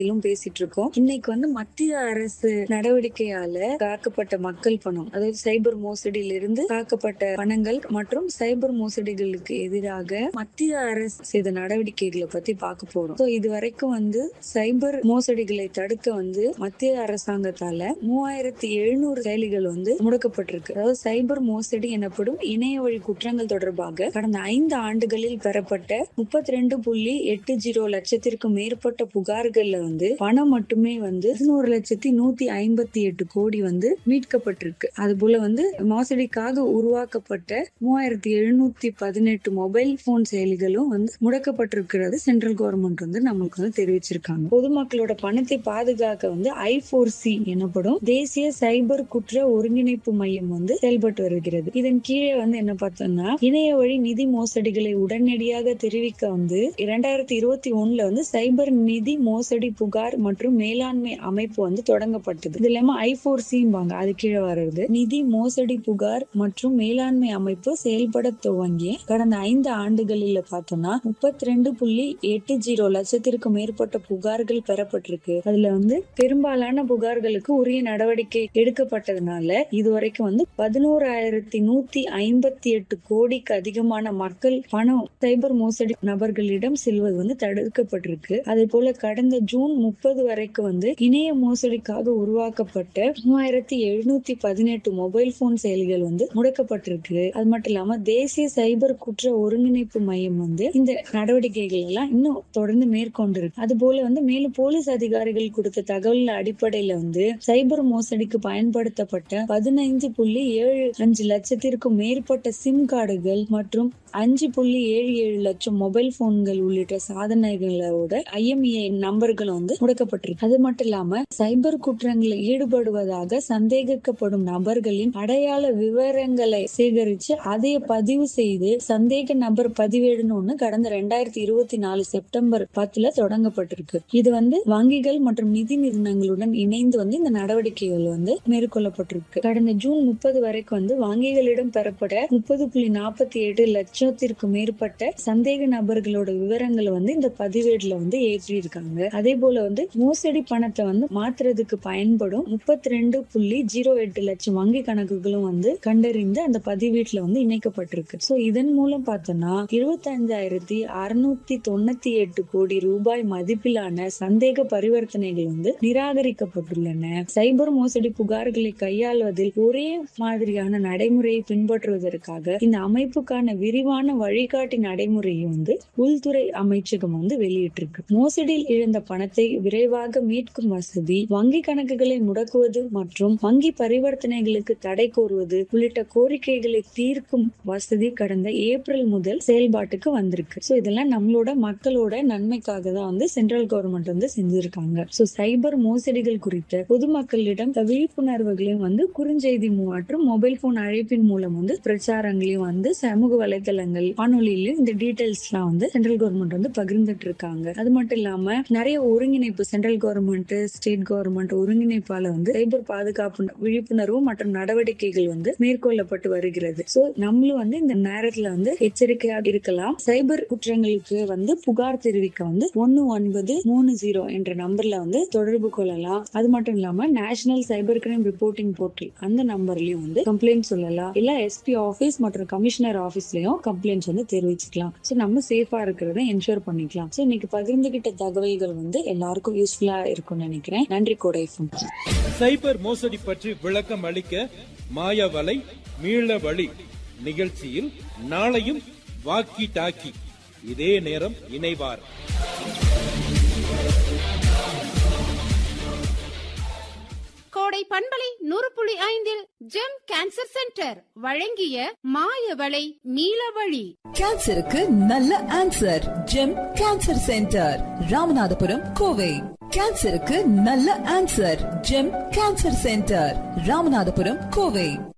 லும் பேசிட்டு இருக்கோம் இன்னைக்கு வந்து மத்திய அரசு நடவடிக்கையால காக்கப்பட்ட மக்கள் பணம் அதாவது சைபர் மோசடியில இருந்து காக்கப்பட்ட பணங்கள் மற்றும் சைபர் மோசடிகளுக்கு எதிராக மத்திய அரசு செய்த நடவடிக்கைகளை பத்தி பார்க்க போறோம் So, இது வரைக்கும் வந்து சைபர் மோசடிகளை தடுக்க வந்து மத்திய அரசாங்கத்தால மூவாயிரத்தி எழுநூறு செயலிகள் வந்து முடக்கப்பட்டிருக்கு அதாவது சைபர் மோசடி எனப்படும் இணைய வழி குற்றங்கள் தொடர்பாக கடந்த ஐந்து ஆண்டுகளில் பெறப்பட்ட முப்பத்தி ரெண்டு புள்ளி எட்டு ஜீரோ லட்சத்திற்கும் மேற்பட்ட புகார்கள்ல வந்து பணம் மட்டுமே வந்து பதினோரு லட்சத்தி நூத்தி ஐம்பத்தி எட்டு கோடி வந்து மீட்கப்பட்டிருக்கு அது போல வந்து மோசடிக்காக உருவாக்கப்பட்ட மூவாயிரத்தி எழுநூத்தி பதினெட்டு மொபைல் போன் செயலிகளும் வந்து முடக்கப்பட்டிருக்கிறது சென்ட்ரல் கவர்மெண்ட் வந்து நம்மளுக்கு வந்து தெரிவிச்சிருக்காங்க பொதுமக்களோட பணத்தை பாதுகாக்க வந்து ஐ போர் சி எனப்படும் தேசிய சைபர் குற்ற ஒருங்கிணைப்பு மையம் வந்து செயல்பட்டு வருகிறது இதன் கீழே வந்து என்ன பார்த்தோம்னா இணைய வழி நிதி மோசடிகளை உடனடியாக தெரிவிக்க வந்து இரண்டாயிரத்தி இருபத்தி ஒண்ணுல வந்து சைபர் நிதி மோசடி புகார் மற்றும் மேலாண்மை அமைப்பு வந்து தொடங்கப்பட்டது இது இல்லாம ஐ போர் சிம்பாங்க அது கீழே வர்றது நிதி மோசடி புகார் மற்றும் மேலாண்மை அமைப்பு செயல்பட துவங்கிய கடந்த ஐந்து ஆண்டுகளில் பார்த்தோம்னா முப்பத்தி ரெண்டு புள்ளி எட்டு ஜீரோ லட்சத்திற்கும் மேற்பட்ட புகார்கள் பெறப்பட்டிருக்கு அதுல வந்து பெரும்பாலான புகார்களுக்கு உரிய நடவடிக்கை எடுக்கப்பட்டதுனால இதுவரைக்கும் வந்து பதினோராயிரத்தி நூத்தி ஐம்பத்தி எட்டு கோடிக்கு அதிகமான மக்கள் பணம் சைபர் மோசடி நபர்களிடம் செல்வது வந்து தடுக்கப்பட்டிருக்கு அதே போல கடந்த ஜூன் முப்பது வரைக்கும் வந்து இணைய மோசடிக்காக உருவாக்கப்பட்ட மூவாயிரத்தி எழுநூத்தி பதினெட்டு மொபைல் போன் செயலிகள் வந்து முடக்கப்பட்டிருக்கு அது மட்டும் இல்லாம தேசிய சைபர் குற்ற ஒருங்கிணைப்பு மையம் வந்து இந்த நடவடிக்கைகள் எல்லாம் இன்னும் தொடர்ந்து மேற்கொண்டிருக்கு அது போல வந்து மேலும் போலீஸ் அதிகாரிகள் கொடுத்த தகவல் அடிப்படையில வந்து சைபர் மோசடிக்கு பயன்படுத்தப்பட்ட பதினைந்து புள்ளி ஏழு அஞ்சு லட்சத்திற்கும் மேற்பட்ட சிம் கார்டுகள் மற்றும் அஞ்சு புள்ளி ஏழு ஏழு லட்சம் மொபைல் போன்கள் உள்ளிட்ட சாதனைகளோட ஐஎம்இஐ நம்பர்கள் வந்து முடக்கப்பட்டிருக்கு அது மட்டும் இல்லாம சைபர் குற்றங்களில் ஈடுபடுவதாக சந்தேகிக்கப்படும் நபர்களின் அடையாள விவரங்களை சேகரிச்சு அதை பதிவு செய்து சந்தேக நபர் பதிவேடுன்னு ஒண்ணு கடந்த ரெண்டாயிரத்தி இருபத்தி நாலு செப்டம்பர் பத்துல தொடங்கப்பட்டிருக்கு இது வந்து வங்கிகள் மற்றும் நிதி நிறுவனங்களுடன் இணைந்து வந்து இந்த நடவடிக்கைகள் வந்து மேற்கொள்ளப்பட்டிருக்கு கடந்த ஜூன் முப்பது வரைக்கும் வந்து வங்கிகளிடம் பெறப்பட்ட முப்பது புள்ளி நாற்பத்தி எட்டு லட்சத்திற்கு மேற்பட்ட சந்தேக நபர்களோட விவரங்களை வந்து இந்த பதிவேடுல வந்து ஏற்றி இருக்காங்க அதே போல வந்து மோசடி பணத்தை வந்து மாத்துறதுக்கு பயன்படும் முப்பத்தி ரெண்டு புள்ளி ஜீரோ எட்டு லட்சம் வங்கி கணக்குகளும் வந்து கண்டறிந்து அந்த பதிவேட்டுல வந்து இணைக்கப்பட்டிருக்கு சோ இதன் மூலம் பார்த்தோம்னா இருபத்தஞ்சாயிரத்தி அறுநூத்தி தொண்ணூத்தி எட்டு கோடி ரூபாய் மதிப்பிலான சந்தேக பரிவர்த்தனைகள் வந்து நிராகரிக்கப்பட்டுள்ளன சைபர் மோசடி புகார்களை கையாள்வதில் ஒரே மாதிரியான நடைமுறையை பின்பற்றுவதற்காக இந்த அமைப்புக்கான விரிவான வழிகாட்டி நடைமுறையை வந்து உள்துறை அமைச்சகம் வந்து வெளியிட்டிருக்கு மோசடியில் இழந்த பணத்தை விரைவாக மீட்கும் வசதி வங்கி கணக்குகளை முடக்குவது மற்றும் வங்கி பரிவர்த்தனைகளுக்கு தடை கோருவது உள்ளிட்ட கோரிக்கைகளை தீர்க்கும் வசதி கடந்த ஏப்ரல் முதல் செயல்பாட்டுக்கு வந்திருக்கு சோ இதெல்லாம் நம்மளோட மக்களோட நன்மைக்காக தான் வந்து சென்ட்ரல் கவர்மெண்ட் வந்து செஞ்சிருக்காங்க சோ சைபர் மோசடிகள் குறித்த பொதுமக்களிடம் விழிப்புணர்வுகளையும் வந்து குறுஞ்செய்தி மற்றும் மொபைல் போன் அழைப்பின் மூலம் வந்து பிரச்சாரங்களையும் வந்து சமூக வலைதளங்கள் வானொலியிலும் இந்த டீடைல்ஸ் எல்லாம் வந்து சென்ட்ரல் கவர்மெண்ட் வந்து பகிர்ந்துட்டு இருக்காங்க அது மட்டும் இல்லாம நிறைய ஒருங்கிணைப்பு சென்ட்ரல் கவர்மெண்ட் ஸ்டேட் கவர்மெண்ட் ஒருங்கிணைப்பால வந்து சைபர் பாதுகாப்பு விழிப்புணர்வு மற்றும் நடவடிக்கைகள் வந்து மேற்கொள்ளப்பட்டு வருகிறது சோ நம்மளும் வந்து இந்த நேரத்துல வந்து எச்சரிக்கையா இருக்கலாம் சைபர் குற்றங்களுக்கு வந்து புகார் தெரிவிக்க வந்து ஒன்னு ஒன்பது மூணு ஜீரோ என்ற நம்பர்ல வந்து தொடர்பு கொள்ளலாம் அது மட்டும் இல்லாம national cyber crime reporting portal அந்த நம்பர்லயும் வந்து கம்ப்ளைண்ட் சொல்லலாம் இல்ல எஸ்பி ஆபீஸ் மற்றும் கமிஷனர் ஆபீஸ்லயும் கம்ப்ளைண்ட்ஸ் வந்து தெரிவிச்சுக்கலாம் சோ நம்ம சேஃபா இருக்கிறத என்ஷூர் பண்ணிக்கலாம் சோ இன்னைக்கு பகிர்ந்துகிட்ட தகவல்கள் வந்து எல்லாருக்கும் யூஸ்ஃபுல்லா இருக்கும்னு நினைக்கிறேன் நன்றி கோடை சைபர் மோசடி பற்றி விளக்கம் அளிக்க மாயவலை மீள வழி நிகழ்ச்சியில் நாளையும் வாக்கி டாக்கி இதே நேரம் இணைவார் கோடை பண்பலை நூறு புள்ளி ஐந்தில் ஜெம் கேன்சர் சென்டர் வழங்கிய மாயவளை நீலவழி கேன்சருக்கு நல்ல answer gem cancer centre Ramanathapuram Kovai கேன்சருக்கு நல்ல answer gem cancer centre Ramanathapuram Kovai